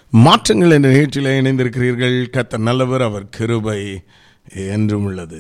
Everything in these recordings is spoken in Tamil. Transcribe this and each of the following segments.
மாற்றங்கள் என்ற நிகழ்ச்சியில் இணைந்திருக்கிறீர்கள் கத்த நல்லவர் அவர் கிருபை என்றும் உள்ளது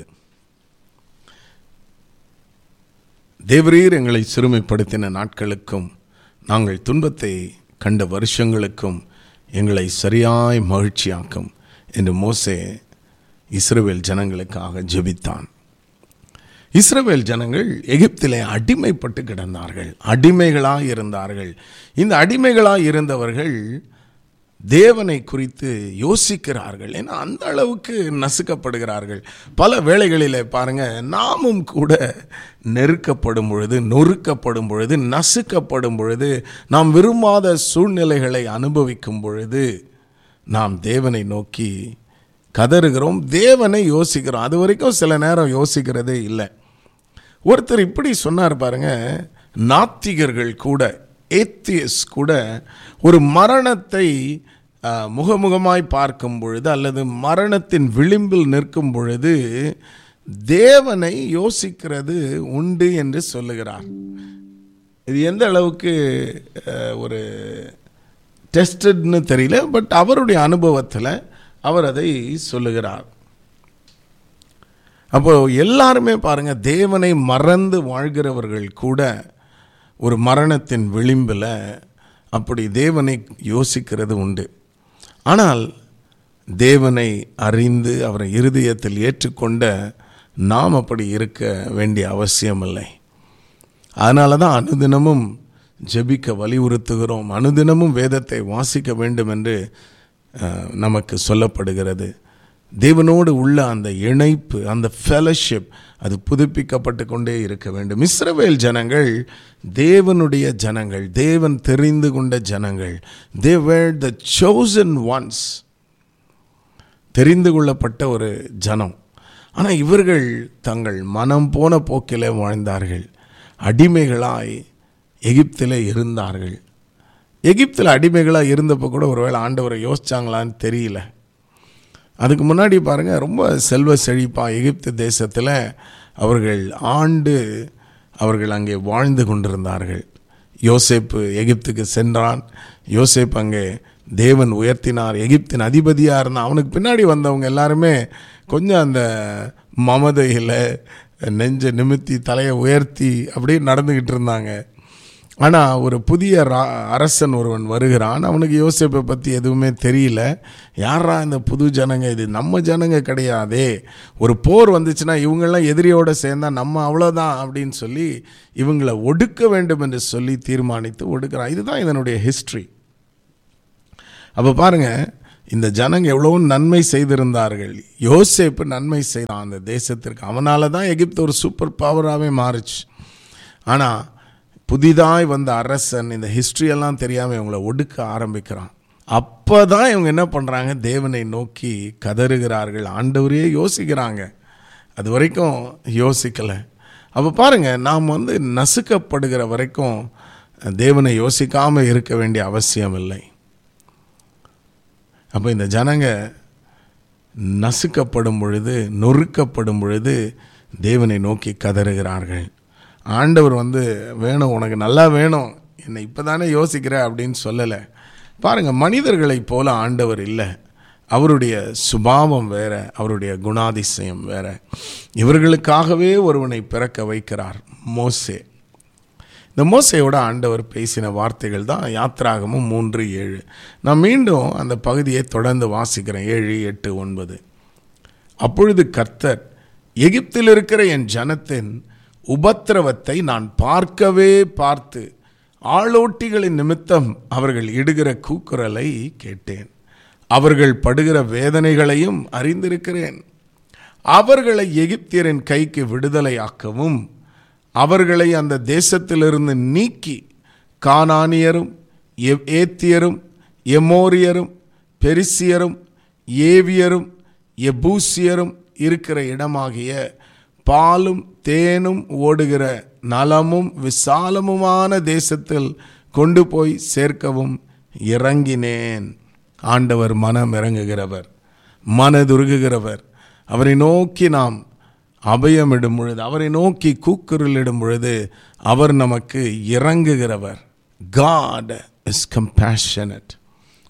தேவரீர் எங்களை சிறுமைப்படுத்தின நாட்களுக்கும் நாங்கள் துன்பத்தை கண்ட வருஷங்களுக்கும் எங்களை சரியாய் மகிழ்ச்சியாக்கும் என்று மோசே இஸ்ரவேல் ஜனங்களுக்காக ஜெபித்தான் இஸ்ரவேல் ஜனங்கள் எகிப்திலே அடிமைப்பட்டு கிடந்தார்கள் அடிமைகளாக இருந்தார்கள் இந்த அடிமைகளாக இருந்தவர்கள் தேவனை குறித்து யோசிக்கிறார்கள் ஏன்னா அந்த அளவுக்கு நசுக்கப்படுகிறார்கள் பல வேளைகளிலே பாருங்க நாமும் கூட நெருக்கப்படும் பொழுது நொறுக்கப்படும் பொழுது நசுக்கப்படும் பொழுது நாம் விரும்பாத சூழ்நிலைகளை அனுபவிக்கும் பொழுது நாம் தேவனை நோக்கி கதறுகிறோம் தேவனை யோசிக்கிறோம் அது வரைக்கும் சில நேரம் யோசிக்கிறதே இல்லை ஒருத்தர் இப்படி சொன்னார் பாருங்க நாத்திகர்கள் கூட ஏத்தியஸ் கூட ஒரு மரணத்தை அஹ், முகமுகமாய் பார்க்கும் பொழுது அல்லது மரணத்தின் விளிம்பில் நிற்கும் பொழுது தேவனை யோசிக்கிறது உண்டு என்று சொல்லுகிறார் இது எந்த அளவுக்கு அஹ், ஒரு டெஸ்டட்னு தெரியல பட் அவருடைய அனுபவத்தில் அவர் அதை சொல்லுகிறார் அப்போ எல்லாருமே பாருங்க தேவனை மறந்து வாழ்கிறவர்கள் கூட ஒரு மரணத்தின் விளிம்பில் அப்படி தேவனை யோசிக்கிறது உண்டு ஆனால் தேவனை அறிந்து அவரை இருதயத்தில் ஏற்றுக்கொண்ட நாம் அப்படி இருக்க வேண்டிய அவசியமில்லை அதனால தான் அனுதினமும் ஜெபிக்க வலியுறுத்துகிறோம் அனுதினமும் வேதத்தை வாசிக்க வேண்டும் என்று அஹ், நமக்கு சொல்லப்படுகிறது தேவனோடு உள்ள அந்த இணைப்பு அந்த ஃபெலோஷிப் அது புதுப்பிக்கப்பட்டு கொண்டே இருக்க வேண்டும் இஸ்ரவேல் ஜனங்கள் தேவனுடைய ஜனங்கள் தேவன் தெரிந்து கொண்ட ஜனங்கள் தே வேர் த சோசன் ஒன்ஸ் தெரிந்து கொள்ளப்பட்ட ஒரு ஜனம் ஆனால் இவர்கள் தங்கள் மனம் போன போக்கிலே வாழ்ந்தார்கள் அடிமைகளாய் எகிப்திலே இருந்தார்கள் எகிப்தில் அடிமைகளாக இருந்தப்போ கூட ஒருவேளை ஆண்டவரை யோசிச்சாங்களான்னு தெரியல அதுக்கு முன்னாடி பாருங்கள் ரொம்ப செல்வ செழிப்பாக எகிப்து தேசத்தில் அவர்கள் ஆண்டு அவர்கள் அங்கே வாழ்ந்து கொண்டிருந்தார்கள் யோசேப்பு எகிப்துக்கு சென்றான் யோசேப் அங்கே தேவன் உயர்த்தினார் எகிப்தின் அதிபதியாக இருந்தான் அவனுக்கு பின்னாடி வந்தவங்க எல்லாருமே கொஞ்சம் அந்த மமதையில் நெஞ்சை நிமித்தி தலையை உயர்த்தி அப்படியே நடந்துக்கிட்டு இருந்தாங்க ஆனால் ஒரு புதிய ரா அரசன் ஒருவன் வருகிறான் அவனுக்கு யோசிப்பை பற்றி எதுவுமே தெரியல யாரா இந்த புது ஜனங்க இது நம்ம ஜனங்க கிடையாதே ஒரு போர் வந்துச்சுன்னா இவங்கெல்லாம் எதிரியோடு சேர்ந்தா நம்ம அவ்வளோதான் அப்படின்னு சொல்லி இவங்களை ஒடுக்க வேண்டும் என்று சொல்லி தீர்மானித்து ஒடுக்கிறான் இதுதான் இதனுடைய ஹிஸ்ட்ரி அப்போ பாருங்க இந்த ஜனங்க எவ்வளோ நன்மை செய்திருந்தார்கள் யோசேப்பு நன்மை செய்தான் அந்த தேசத்திற்கு அவனால தான் எகிப்து ஒரு சூப்பர் பவராகவே மாறுச்சு ஆனால் புதிதாய் வந்த அரசன் இந்த ஹிஸ்ட்ரியெல்லாம் தெரியாமல் இவங்களை ஒடுக்க ஆரம்பிக்கிறான் அப்போ தான் இவங்க என்ன பண்ணுறாங்க தேவனை நோக்கி கதறுகிறார்கள் ஆண்டவரையே யோசிக்கிறாங்க அது வரைக்கும் யோசிக்கலை அப்போ பாருங்கள் நாம் வந்து நசுக்கப்படுகிற வரைக்கும் தேவனை யோசிக்காமல் இருக்க வேண்டிய அவசியம் இல்லை அப்போ இந்த ஜனங்க நசுக்கப்படும் பொழுது நொறுக்கப்படும் பொழுது தேவனை நோக்கி கதறுகிறார்கள் ஆண்டவர் வந்து வேணும் உனக்கு நல்லா வேணும் என்னை இப்போ தானே யோசிக்கிற அப்படின்னு சொல்லலை பாருங்கள் மனிதர்களைப் போல ஆண்டவர் இல்லை அவருடைய சுபாவம் வேற அவருடைய குணாதிசயம் வேற இவர்களுக்காகவே ஒருவனை பிறக்க வைக்கிறார் மோசே இந்த மோசையோட ஆண்டவர் பேசின வார்த்தைகள் தான் யாத்ராகமும் மூன்று ஏழு நான் மீண்டும் அந்த பகுதியை தொடர்ந்து வாசிக்கிறேன் ஏழு எட்டு ஒன்பது அப்பொழுது கர்த்தர் எகிப்தில் இருக்கிற என் ஜனத்தின் உபத்திரவத்தை நான் பார்க்கவே பார்த்து ஆளோட்டிகளின் நிமித்தம் அவர்கள் இடுகிற கூக்குரலை கேட்டேன் அவர்கள் படுகிற வேதனைகளையும் அறிந்திருக்கிறேன் அவர்களை எகிப்தியரின் கைக்கு விடுதலையாக்கவும் அவர்களை அந்த தேசத்திலிருந்து நீக்கி கானானியரும் எ- ஏத்தியரும் எமோரியரும் பெரிசியரும் ஏவியரும் எபூசியரும் இருக்கிற இடமாகிய பாலும் தேனும் ஓடுகிற நலமும் விசாலமுமான தேசத்தில் கொண்டு போய் சேர்க்கவும் இறங்கினேன் ஆண்டவர் மனம் இறங்குகிறவர் மனதுருகுகிறவர் அவரை நோக்கி நாம் அபயமிடும் பொழுது அவரை நோக்கி கூக்குரலிடும் பொழுது அவர் நமக்கு இறங்குகிறவர் காட் இஸ் கம்பேஷனட்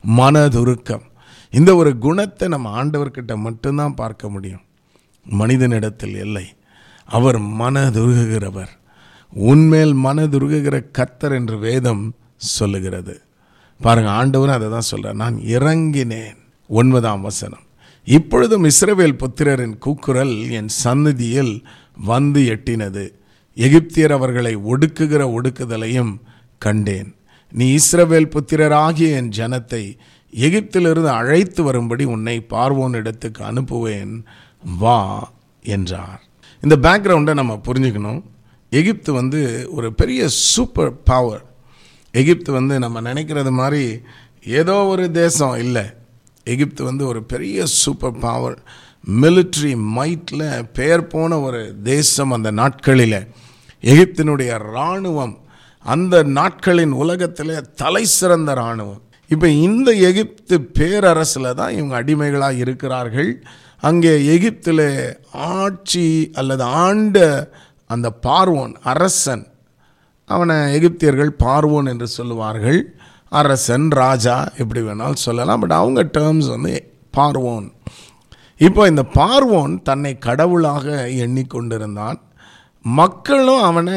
மனதுருக்கம் இந்த ஒரு குணத்தை நம்ம ஆண்டவர்கிட்ட மட்டும்தான் பார்க்க முடியும் மனிதனிடத்தில் இல்லை அவர் மனதுருகுகிறவர் உன்மேல் மனதுருகுகிற கர்த்தர் என்று வேதம் சொல்லுகிறது பாருங்க ஆண்டவர் அதை தான் சொல்றார் நான் இறங்கினேன் ஒன்பதாம் வசனம் இப்பொழுதும் இஸ்ரவேல் புத்திரரின் கூக்குரல் என் சந்நிதியில் வந்து எட்டினது எகிப்தியர் அவர்களை ஒடுக்குகிற ஒடுக்குதலையும் கண்டேன் நீ இஸ்ரவேல் புத்திரராகிய என் ஜனத்தை எகிப்திலிருந்து அழைத்து வரும்படி உன்னை பார்வோன் இடத்துக்கு அனுப்புவேன் வா என்றார் இந்த பேக்ரவுண்டை நம்ம புரிஞ்சுக்கணும் எகிப்து வந்து ஒரு பெரிய சூப்பர் பவர் எகிப்து வந்து நம்ம நினைக்கிறது மாதிரி ஏதோ ஒரு தேசம் இல்லை எகிப்து வந்து ஒரு பெரிய சூப்பர் பவர் மிலிட்ரி மைட்டில் பெயர் போன ஒரு தேசம் அந்த நாட்களில் எகிப்தினுடைய இராணுவம் அந்த நாட்களின் உலகத்தில் தலை சிறந்த இராணுவம் இப்போ இந்த எகிப்து பேரரசில் தான் இவங்க அடிமைகளாக இருக்கிறார்கள் அங்கே எகிப்தில் ஆட்சி அல்லது ஆண்ட அந்த பார்வோன் அரசன் அவனை எகிப்தியர்கள் பார்வோன் என்று சொல்லுவார்கள் அரசன் ராஜா எப்படி வேணாலும் சொல்லலாம் பட் அவங்க டேர்ம்ஸ் வந்து பார்வோன் இப்போ இந்த பார்வோன் தன்னை கடவுளாக எண்ணிக்கொண்டிருந்தான் மக்களும் அவனை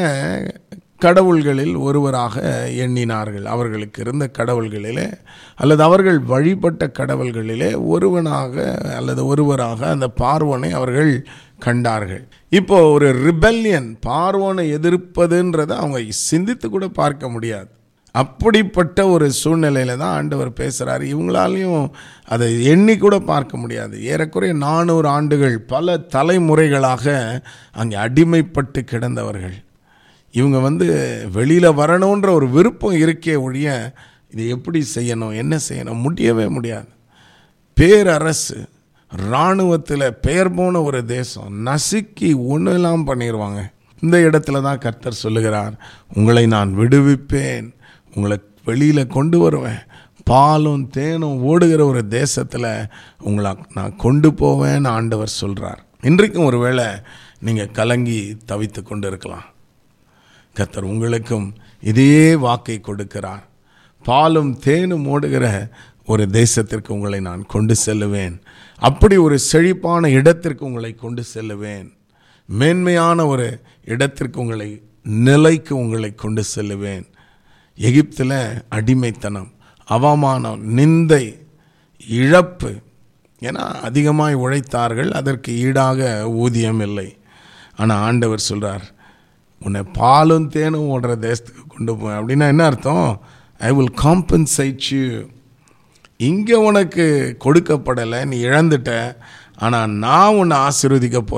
கடவுள்களில் ஒருவராக எண்ணினார்கள் அவர்களுக்கு இருந்த கடவுள்களிலே அல்லது அவர்கள் வழிபட்ட கடவுள்களிலே ஒருவனாக அல்லது ஒருவராக அந்த பார்வோனை அவர்கள் கண்டார்கள் இப்போ ஒரு ரிபல்லியன் பார்வோனை எதிர்ப்பதுன்றதை அவங்க சிந்தித்து கூட பார்க்க முடியாது அப்படிப்பட்ட ஒரு சூழ்நிலையில தான் ஆண்டவர் பேசுகிறார் இவங்களாலையும் அதை எண்ணி கூட பார்க்க முடியாது ஏறக்குறைய நானூறு ஆண்டுகள் பல தலைமுறைகளாக அங்கே அடிமைப்பட்டு கிடந்தவர்கள் இவங்க வந்து வெளியில் வரணுன்ற ஒரு விருப்பம் இருக்கே ஒழிய இதை எப்படி செய்யணும் என்ன செய்யணும் முடியவே முடியாது பேரரசு இராணுவத்தில் பெயர் போன ஒரு தேசம் நசுக்கி ஒன்றெல்லாம் பண்ணிடுவாங்க இந்த இடத்துல தான் கர்த்தர் சொல்லுகிறார் உங்களை நான் விடுவிப்பேன் உங்களை வெளியில் கொண்டு வருவேன் பாலும் தேனும் ஓடுகிற ஒரு தேசத்தில் உங்களை நான் கொண்டு போவேன்னு ஆண்டவர் சொல்கிறார் இன்றைக்கும் ஒருவேளை நீங்கள் கலங்கி தவித்து கொண்டு இருக்கலாம் கர்த்தர் உங்களுக்கும் இதே வாக்கை கொடுக்கிறார் பாலும் தேனும் ஓடுகிற ஒரு தேசத்திற்கு உங்களை நான் கொண்டு செல்லுவேன் அப்படி ஒரு செழிப்பான இடத்திற்கு உங்களை கொண்டு செல்லுவேன் மேன்மையான ஒரு இடத்திற்கு உங்களை நிலைக்கு உங்களை கொண்டு செல்லுவேன் எகிப்தில் அடிமைத்தனம் அவமானம் நிந்தை இழப்பு ஏன்னா அதிகமாய் உழைத்தார்கள் அதற்கு ஈடாக ஊதியம் இல்லை ஆனால் ஆண்டவர் சொல்கிறார் உன்னை பாலும் தேனும் ஓடுற தேசத்துக்கு கொண்டு போவேன் அப்படின்னா என்ன அர்த்தம் ஐ வில் காம்பன்சேட் யூ இங்கே உனக்கு கொடுக்கப்படலை நீ இழந்துட்ட ஆனால் நான் உன்னை ஆசீர்வதிக்க போகிறேன்